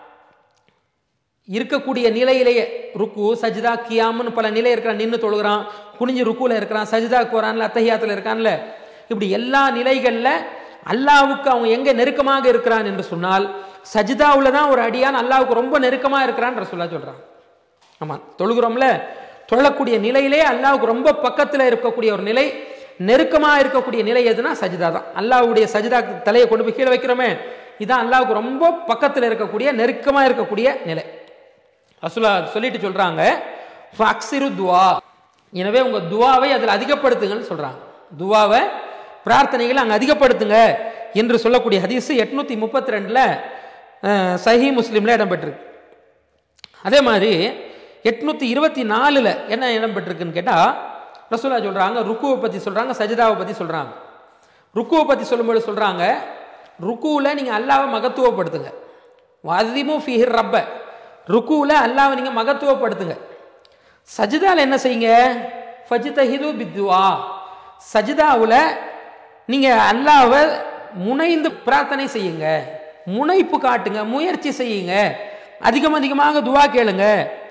இருக்கக்கூடிய நிலையிலேயே ருக்கு சஜிதா கியாம்னு பல நிலை இருக்கிறான் நின்று தொழுகிறான் குனிஞ்சு ருக்குல இருக்கிறான் சஜிதாக்கு வரான்ல அத்தஹியாத்துல இருக்கான்ல இப்படி எல்லா நிலைகளில் அல்லாவுக்கு அவன் எங்க நெருக்கமாக இருக்கிறான் என்று சொன்னால் சஜிதாவில் தான் ஒரு அடியான் அல்லாவுக்கு ரொம்ப நெருக்கமாக இருக்கிறான் சொல்லா சொல்றான் ஆமா தொழுகிறோம்ல தொழக்கூடிய நிலையிலே அல்லாவுக்கு ரொம்ப பக்கத்தில் இருக்கக்கூடிய ஒரு நிலை நெருக்கமா இருக்கக்கூடிய நிலை எதுனா சஜிதா தான் அல்லாவுடைய சஜிதா தலையை கொண்டு போய் கீழே வைக்கிறோமே இதான் அல்லாவுக்கு ரொம்ப பக்கத்தில் இருக்கக்கூடிய நெருக்கமா இருக்கக்கூடிய நிலை ரசூலா சொல்லிட்டு சொல்றாங்க ஃபக்ஸிரு துவா எனவே உங்க துவாவை அதில் அதிகப்படுத்துங்கன்னு சொல்றாங்க துவாவை பிரார்த்தனைகளை அங்கே அதிகப்படுத்துங்க என்று சொல்லக்கூடிய ஹதீஸ் எட்நூத்தி முப்பத்தி ரெண்டுல சஹி முஸ்லீம்ல இடம்பெற்றிருக்கு அதே மாதிரி எட்நூற்றி இருபத்தி நாலில் என்ன இடம் பெற்றிருக்குன்னு கேட்டால் ரசூலா சொல்கிறாங்க ருக்குவை பற்றி சொல்கிறாங்க சஜிதாவை பற்றி சொல்கிறாங்க ருக்குவை பற்றி சொல்லும்போது சொல்கிறாங்க ருக்குவில் நீங்கள் அல்லாவை மகத்துவப்படுத்துங்க வதிமு ஃபிஹிர் ரப்ப ருக்குவில் அல்லாவை நீங்கள் மகத்துவப்படுத்துங்க சஜிதாவில் என்ன செய்யுங்க ஃபஜிதஹிது பித்துவா சஜிதாவில் நீங்கள் அல்லாவை முனைந்து பிரார்த்தனை செய்யுங்க முனைப்பு காட்டுங்க முயற்சி செய்யுங்க அதிகம் அதிகமாக துவா கேளுங்க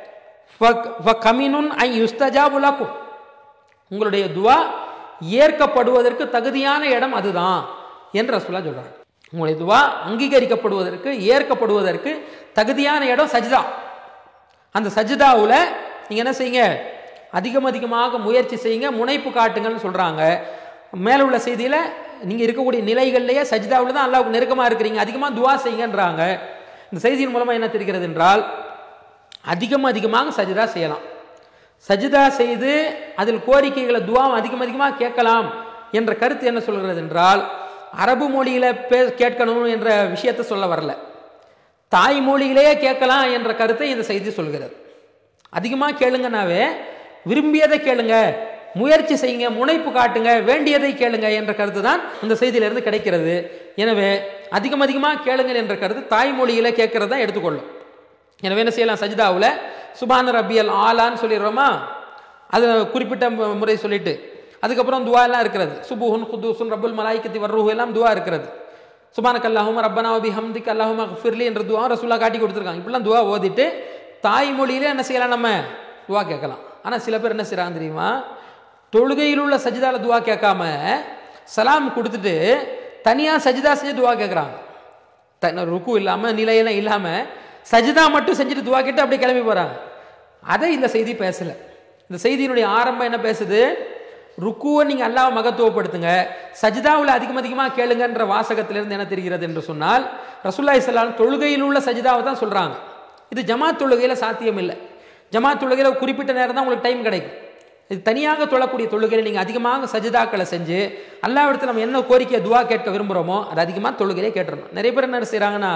கமினுன் ஐ யுஸ்தஜாபுலக்கும் உங்களுடைய துவா ஏற்கப்படுவதற்கு தகுதியான இடம் அதுதான் என்று ரசூலா சொல்றாங்க உங்களுடைய துவா அங்கீகரிக்கப்படுவதற்கு ஏற்கப்படுவதற்கு தகுதியான இடம் சஜிதா அந்த சஜிதாவில் நீங்கள் என்ன செய்யுங்க அதிகம் அதிகமாக முயற்சி செய்யுங்க முனைப்பு காட்டுங்கன்னு சொல்கிறாங்க மேலே உள்ள செய்தியில் நீங்கள் இருக்கக்கூடிய நிலைகள்லேயே சஜிதாவில் தான் அல்லாவுக்கு நெருக்கமாக இருக்கிறீங்க அதிகமாக துவா செய்யுங்கன்றாங்க இந்த செய்தியின் மூலமாக என்ன தெரிகிறது என்றால் அதிகம் அதிகமாக சஜிதா செய்யலாம் சஜிதா செய்து அதில் கோரிக்கைகளை துவாவை அதிகம் அதிகமாக கேட்கலாம் என்ற கருத்து என்ன சொல்கிறது என்றால் அரபு மொழியில் பே கேட்கணும் என்ற விஷயத்தை சொல்ல வரல தாய்மொழியிலேயே கேட்கலாம் என்ற கருத்தை இந்த செய்தி சொல்கிறது அதிகமாக கேளுங்கனாவே விரும்பியதை கேளுங்க முயற்சி செய்யுங்க முனைப்பு காட்டுங்க வேண்டியதை கேளுங்க என்ற கருத்து தான் இந்த செய்தியிலிருந்து கிடைக்கிறது எனவே அதிகம் அதிகமாக கேளுங்கள் என்ற கருத்து தாய்மொழியில் கேட்கறது தான் எடுத்துக்கொள்ளும் எனவே என்ன செய்யலாம் சஜிதாவில் சுபான ரபியல் ஆலான்னு சொல்லிடுறோமா அது குறிப்பிட்ட மு- முறை சொல்லிட்டு அதுக்கப்புறம் துவா எல்லாம் இருக்கிறது சுபுஹுன் குதூசுன் ரப்புல் மலாய்க்கத்தி வர்ருஹு எல்லாம் துவா இருக்கிறது சுபானக் அல்லாஹும் ரப்பனா வபி ஹம்திக் அல்லாஹும் ஃபிர்லி என்ற துவா ரசூலா காட்டி கொடுத்துருக்காங்க இப்படிலாம் துவா ஓதிட்டு தாய்மொழியிலே என்ன செய்யலாம் நம்ம துவா கேட்கலாம் ஆனால் சில பேர் என்ன செய்கிறாங்க தெரியுமா தொழுகையில் உள்ள சஜிதால துவா கேட்காம சலாம் கொடுத்துட்டு தனியாக சஜிதா செஞ்சு துவா கேட்குறாங்க தன்னை ருக்கு இல்லாமல் நிலையெல்லாம் இல்லாமல் சஜிதா மட்டும் செஞ்சுட்டு துவா கேட்டு அப்படியே கிளம்பி போகிறாங்க அதை இந்த செய்தி பேசலை இந்த செய்தியினுடைய ஆரம்பம் என்ன பேசுது ருக்குவை நீங்கள் அல்லாஹ் மகத்துவப்படுத்துங்க சஜிதாவில் அதிகம் அதிகமாக கேளுங்கன்ற வாசகத்திலிருந்து என்ன தெரிகிறது என்று சொன்னால் ரசூல்லாய் சல்லாம் தொழுகையில் உள்ள சஜிதாவை தான் சொல்கிறாங்க இது ஜமாத் தொழுகையில் சாத்தியம் இல்லை ஜமாத் தொழுகையில் ஒரு குறிப்பிட்ட நேரம் தான் உங்களுக்கு டைம் கிடைக்கும் இது தனியாக தொழக்கூடிய தொழுகையில் நீங்கள் அதிகமாக சஜிதாக்களை செஞ்சு அல்லாவிடத்தில் நம்ம என்ன கோரிக்கை துவா கேட்க விரும்புகிறோமோ அது அதிகமாக தொழுகையிலே கேட்டுறணும் நிறைய பேர் என்ன செய்கிறாங்கன்னா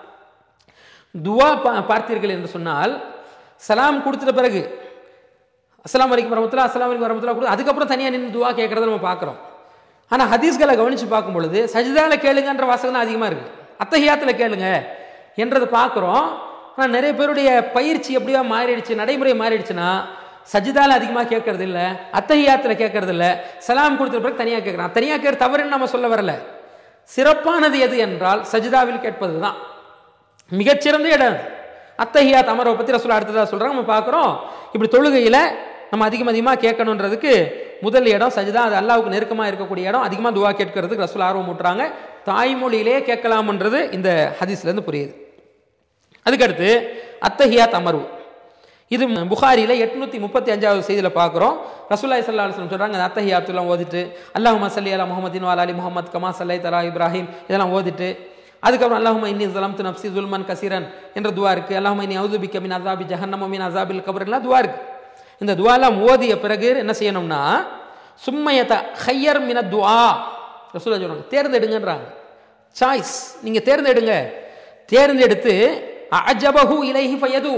துவா பா பார்த்தீர்கள் என்று சொன்னால் சலாம் கொடுத்துட்ட பிறகு அஸ்ஸலாமு அலைக்கும் வரமத்துல்லா அஸ்ஸலாமு அலைக்கும் வரமத்துல்லா கொடு அதுக்கப்புறம் தனியாக நின்று துவா கேட்குறத நம்ம பார்க்குறோம் ஆனால் ஹதீஸ்களை கவனித்து பார்க்கும் பொழுது சஜிதாவில் கேளுங்கன்ற வாசகம் தான் அதிகமாக இருக்குது அத்தஹியாத்தில் கேளுங்க என்றதை பார்க்குறோம் ஆனால் நிறைய பேருடைய பயிற்சி எப்படியா மாறிடுச்சு நடைமுறை மாறிடுச்சுன்னா சஜிதால அதிகமாக கேட்கறது இல்லை அத்தஹியாத்தில் கேட்கறது இல்லை சலாம் கொடுத்த பிறகு தனியாக கேட்குறான் தனியாக கேட்க தவறுன்னு நம்ம சொல்ல வரல சிறப்பானது எது என்றால் சஜிதாவில் கேட்பது தான் மிகச்சிறந்த இடம் அது. அத்தஹியாத் அமரவை பற்றி ரசூல் அடுத்ததாக சொல்கிறாங்க நம்ம பார்க்குறோம் இப்படி தொழுகையில் நம்ம அதிகம் அதிகமாக கேட்கணுன்றதுக்கு முதல் இடம் சஜிதா அது அல்லாவுக்கு நெருக்கமாக இருக்கக்கூடிய இடம் அதிகமாக துவா கேட்கறதுக்கு ரசூல் ஆர்வம் ஊட்டுறாங்க தாய்மொழியிலே கேட்கலாம்ன்றது இந்த ஹதீஸ்லேருந்து புரியுது அதுக்கடுத்து அத்தஹியாத் அமர்வு இது புகாரியில் எட்நூற்றி முப்பத்தி அஞ்சாவது செய்தியில் பார்க்குறோம் ரசூல்லாய் சல்லா அலுவலம் சொல்கிறாங்க அந்த அத்தஹியாத்துலாம் ஓதிட்டு அல்லாஹுமா சல்லி அலா முஹம்மதின் வாலா அலி முஹம்மத் கமா சல்லை தலா இப்ராஹிம் இதெல்லாம் ஓதிட்டு அதுக்கப்புறம் அல்லாஹுமா இன்னி ஜலம் நப்சி துல்மன் கசீரன் என்ற துவா இருக்குது அல்லாஹுமா இன்னி அவுதுபிக்க மின் அசாபி ஜஹன்னம மின் அசாபில் கபர்லாம் துவா இருக்குது இந்த துவாலாம் ஓதிய பிறகு என்ன செய்யணும்னா சும்மையத ஹையர் மின துவா ரசூலா சொல்கிறாங்க தேர்ந்தெடுங்கன்றாங்க சாய்ஸ் நீங்கள் தேர்ந்தெடுங்க தேர்ந்தெடுத்து அஜபஹு இலைஹி ஃபயது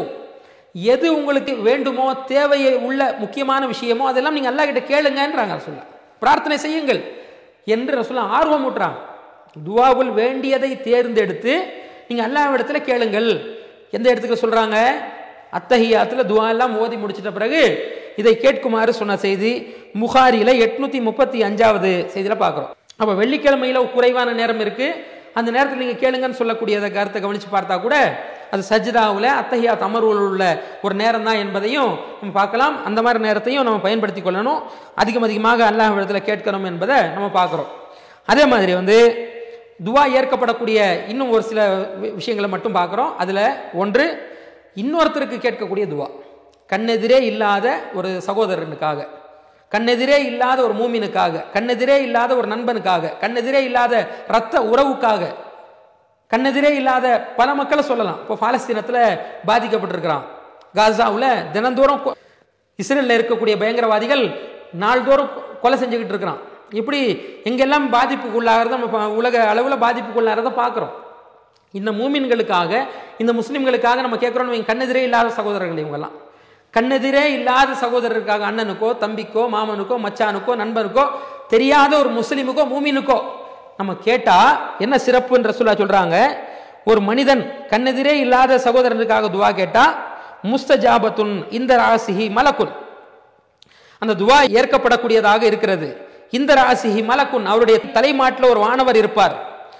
எது உங்களுக்கு வேண்டுமோ தேவையை உள்ள முக்கியமான விஷயமோ அதெல்லாம் நீங்கள் அல்லாஹ் கிட்ட கேளுங்கன்றாங்க ரசூல்லா பிரார்த்தனை செய்யுங்கள் என்று ரசூல்லா ஆர்வம் ஊட்டுறாங்க துவாவுல் வேண்டியதை தேர்ந்தெடுத்து நீங்கள் அல்லாஹ் இடத்துல கேளுங்கள் எந்த இடத்துக்கு சொல்கிறாங்க அத்தஹியாத்தில் துவா எல்லாம் ஓதி முடிச்சிட்ட பிறகு இதை கேட்குமாறு சொன்ன செய்தி முகாரியில் எட்நூற்றி முப்பத்தி அஞ்சாவது செய்தியில் பார்க்குறோம் அப்போ வெள்ளிக்கிழமையில் குறைவான நேரம் இருக்குது அந்த நேரத்தில் நீங்கள் கேளுங்கன்னு சொல்லக்கூடிய கருத்தை கவனித்து பார்த்தா கூட அது சஜிதாவில் அத்தஹியா அமர்வுல உள்ள ஒரு நேரம் தான் என்பதையும் நம்ம பார்க்கலாம் அந்த மாதிரி நேரத்தையும் நம்ம பயன்படுத்தி கொள்ளணும் அதிகம் அதிகமாக அல்லாஹ் இடத்துல கேட்கணும் என்பதை நம்ம பார்க்குறோம் அதே மாதிரி வந்து துவா ஏற்கப்படக்கூடிய இன்னும் ஒரு சில வி- விஷயங்களை மட்டும் பார்க்குறோம் அதில் ஒன்று இன்னொருத்தருக்கு கேட்கக்கூடிய துவா கண்ணெதிரே இல்லாத ஒரு சகோதரனுக்காக கண்ணெதிரே இல்லாத ஒரு மூமினுக்காக கண்ணெதிரே இல்லாத ஒரு நண்பனுக்காக கண்ணெதிரே இல்லாத இரத்த உறவுக்காக கண்ணெதிரே இல்லாத பல மக்களை சொல்லலாம் இப்போ பாலஸ்தீனத்தில் பாதிக்கப்பட்டிருக்கிறான் காசாவில் தினந்தோறும் கொ- இஸ்ரேலில் இருக்கக்கூடிய பயங்கரவாதிகள் நாள்தோறும் கொ- கொலை செஞ்சுக்கிட்டு இருக்கிறான் இப்படி எங்கெல்லாம் பாதிப்புக்குள்ளாகிறத நம்ம பா- உலக அளவில் பாதிப்புக்குள்ளாகிறத பார்க்குறோம் இந்த மூமின்களுக்காக இந்த முஸ்லிம்களுக்காக நம்ம கேட்குறோம் இவங்க கண்ணெதிரே இல்லாத சகோதரர்கள் இவங்கெல்லாம் கண்ணெதிரே இல்லாத சகோதரருக்காக அண்ணனுக்கோ தம்பிக்கோ மாமனுக்கோ மச்சானுக்கோ நண்பனுக்கோ தெரியாத ஒரு முஸ்லிமுக்கோ மூமினுக்கோ நம்ம கேட்டா என்ன சிறப்புன்ற சொல்ல சொல்றாங்க ஒரு மனிதன் கண்ணெதிரே இல்லாத சகோதரனுக்காக துவா கேட்டா முஸ்தஜாபத்துன் இந்த ராசிஹி மலக்குன் அந்த துவா ஏற்கப்படக்கூடியதாக இருக்கிறது இந்த ராசிஹி மலக்குன் அவருடைய தலைமாட்டில் ஒரு வானவர் இருப்பார்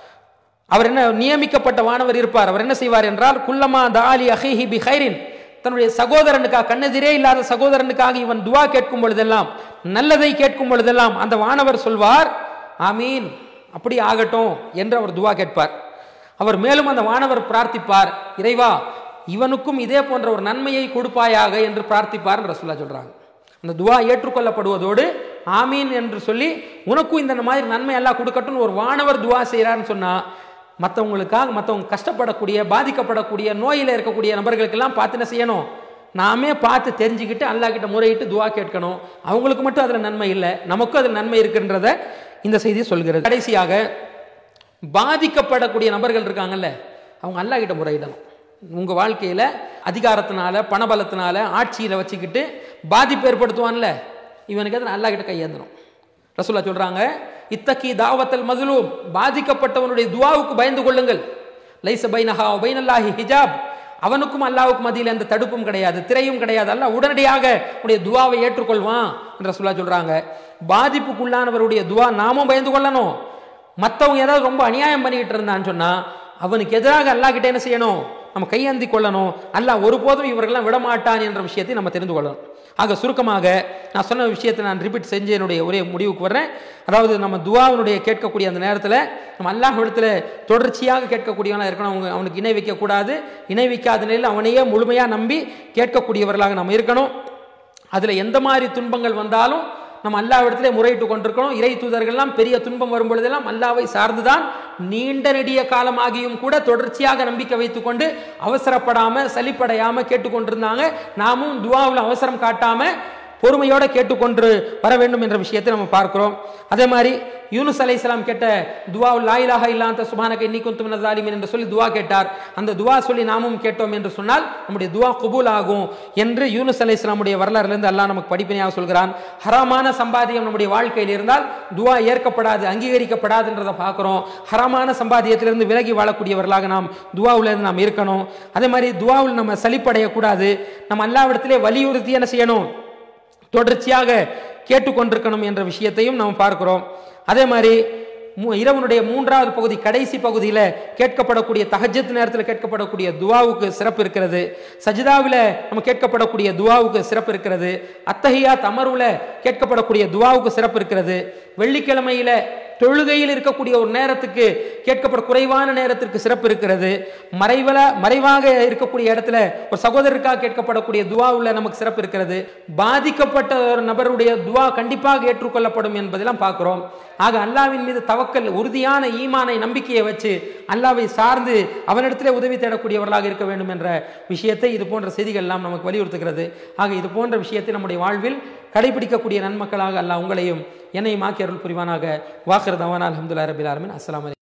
அவர் என்ன நியமிக்கப்பட்ட வானவர் இருப்பார் அவர் என்ன செய்வார் என்றால் குல்லமா தாலி அஹிஹி பி ஹைரின் தன்னுடைய சகோதரனுக்காக கண்ணெதிரே இல்லாத சகோதரனுக்காக இவன் துவா கேட்கும் பொழுதெல்லாம் நல்லதை கேட்கும் பொழுதெல்லாம் அந்த வானவர் சொல்வார் ஆமீன் அப்படி ஆகட்டும் என்று அவர் துவா கேட்பார் அவர் மேலும் அந்த வானவர் பிரார்த்திப்பார் இறைவா இவனுக்கும் இதே போன்ற ஒரு நன்மையை கொடுப்பாயாக என்று பிரார்த்திப்பார் ரசூல்லா சொல்றாங்க அந்த துவா ஏற்றுக்கொள்ளப்படுவதோடு ஆமீன் என்று சொல்லி உனக்கும் இந்த மாதிரி நன்மை எல்லாம் கொடுக்கட்டும்னு ஒரு வானவர் துவா செய்கிறான்னு சொன்னா மற்றவங்களுக்காக மற்றவங்க கஷ்டப்படக்கூடிய பாதிக்கப்படக்கூடிய நோயில் இருக்கக்கூடிய நபர்களுக்கெல்லாம் பார்த்து என்ன செய்யணும் நாமே பார்த்து தெரிஞ்சுக்கிட்டு அல்லாஹ் கிட்ட முறையிட்டு துவா கேட்கணும் அவங்களுக்கு மட்டும் அதில் நன்மை இல்லை நமக்கும் அதில் நன்மை இருக்குன்றத இந்த செய்தி சொல்கிறது கடைசியாக பாதிக்கப்படக்கூடிய நபர்கள் இருக்காங்கல்ல அவங்க அல்லாஹ் கிட்ட முறையிடணும் உங்க வாழ்க்கையில அதிகாரத்தினால பணபலத்தினால ஆட்சியில வச்சுக்கிட்டு பாதிப்பு ஏற்படுத்துவான்ல இவனுக்கு அதை அல்லாஹ் கிட்ட கையேந்தணும் ரசூல்லா சொல்றாங்க இத்தக்கி தாவத்தல் மதுலூம் பாதிக்கப்பட்டவனுடைய துவாவுக்கு பயந்து கொள்ளுங்கள் லைச பைனஹா பைனல்லாஹி ஹிஜாப் அவனுக்கும் அல்லாவுக்கும் மத்தியில் எந்த தடுப்பும் கிடையாது திரையும் கிடையாது அல்லாஹ் உடனடியாக உடைய துவாவை ஏற்றுக்கொள்வான் என்று ரசூல்லா சொல்றாங்க பாதிப்புக்குள்ளானவருடைய துவா நாமும் பயந்து கொள்ளணும் மற்றவங்க ஏதாவது ரொம்ப அநியாயம் பண்ணிக்கிட்டு இருந்தான்னு சொன்னா அவனுக்கு எதிராக அல்லாஹ் கிட்ட என்ன செய்யணும் நம்ம கையேந்தி கொள்ளணும் அல்லாஹ் ஒருபோதும் இவர்கள்லாம் விடமாட்டான் என்ற விஷயத்தை நம்ம தெரிந்து கொள்ளணும் ஆக சுருக்கமாக நான் சொன்ன விஷயத்தை நான் ரிப்பீட் செஞ்சு என்னுடைய ஒரே முடிவுக்கு வர்றேன் அதாவது நம்ம துவாவினுடைய கேட்கக்கூடிய அந்த நேரத்தில் நம்ம அல்லாஹ் இடத்துல தொடர்ச்சியாக கேட்கக்கூடியவனாக இருக்கணும் அவங்க அவனுக்கு இணை வைக்கக்கூடாது இணை வைக்காத நிலையில் அவனையே முழுமையாக நம்பி கேட்கக்கூடியவர்களாக நம்ம இருக்கணும் அதில் எந்த மாதிரி துன்பங்கள் வந்தாலும் நம்ம அல்லாவிடத்திலே முறையிட்டு கொண்டிருக்கணும் இறை தூதர்கள்லாம் பெரிய துன்பம் வரும் பொழுதெல்லாம் அல்லாவை சார்ந்துதான் நீண்ட நெடிய காலமாகியும் கூட தொடர்ச்சியாக நம்பிக்கை வைத்துக்கொண்டு அவசரப்படாம சலிப்படையாம கேட்டுக்கொண்டிருந்தாங்க நாமும் துவாவில் அவசரம் காட்டாம பொறுமையோட கேட்டுக்கொண்டு வர வேண்டும் என்ற விஷயத்தை நம்ம பார்க்கிறோம் அதே மாதிரி யூனுஸ் அலைஹிஸ்ஸலாம் கேட்ட துவா லாயிலாக இல்லாத சுபானக இன்னிக்கும் துமின ஜாலிமின் என்று சொல்லி துவா கேட்டார் அந்த துவா சொல்லி நாமும் கேட்டோம் என்று சொன்னால் நம்முடைய துவா குபூல் ஆகும் என்று யூனுஸ் அலைஹிஸ்ஸலாமுடைய வரலாறுலேருந்து அல்லாஹ் நமக்கு படிப்பினையாக சொல்கிறான் ஹராமான சம்பாதியம் நம்முடைய வாழ்க்கையில் இருந்தால் துவா ஏற்கப்படாது அங்கீகரிக்கப்படாதுன்றதை பார்க்குறோம் ஹராமான சம்பாதியத்திலிருந்து விலகி வாழக்கூடியவர்களாக நாம் துவாவிலிருந்து நாம் இருக்கணும் அதே மாதிரி துவாவில் நம்ம சலிப்படையக்கூடாது நம்ம அல்லாவிடத்திலே வலியுறுத்தி என்ன செய்யணும் தொடர்ச்சியாக கேட்டுக்கொண்டிருக்கணும் என்ற விஷயத்தையும் நாம் பார்க்கிறோம் அதே மாதிரி மூ- இரவனுடைய மூன்றாவது பகுதி கடைசி பகுதியில் கேட்கப்படக்கூடிய தஹஜத் நேரத்தில் கேட்கப்படக்கூடிய துவாவுக்கு சிறப்பு இருக்கிறது சஜிதாவில் நம்ம கேட்கப்படக்கூடிய துவாவுக்கு சிறப்பு இருக்கிறது அத்தஹியா தமருவில் கேட்கப்படக்கூடிய துவாவுக்கு சிறப்பு இருக்கிறது வெள்ளிக்கிழமையில தொழுகையில் இருக்கக்கூடிய ஒரு நேரத்துக்கு கேட்கப்பட குறைவான நேரத்திற்கு சிறப்பு இருக்கிறது மறைவல மறைவாக இருக்கக்கூடிய இடத்துல ஒரு சகோதரருக்காக கேட்கப்படக்கூடிய துவாவுல நமக்கு சிறப்பு இருக்கிறது பாதிக்கப்பட்ட ஒரு நபருடைய துவா கண்டிப்பாக ஏற்றுக்கொள்ளப்படும் என்பதெல்லாம் பார்க்கிறோம் ஆக அல்லாவின் மீது தவக்கல் உறுதியான ஈமானை நம்பிக்கையை வச்சு அல்லாவை சார்ந்து அவனிடத்திலே உதவி தேடக்கூடியவர்களாக இருக்க வேண்டும் என்ற விஷயத்தை இது போன்ற செய்திகள் எல்லாம் நமக்கு வலியுறுத்துகிறது ஆக இது போன்ற விஷயத்தை நம்முடைய வாழ்வில் கடைபிடிக்கக்கூடிய நன்மக்களாக அல்லாஹ் உங்களையும் என்னையும் ஆக்கி அருள் புரிவானாக வாக்குறதவான அலமதுல்லா ரபில் ஆலமின் அஸ்ஸலாமு அலைக்கும்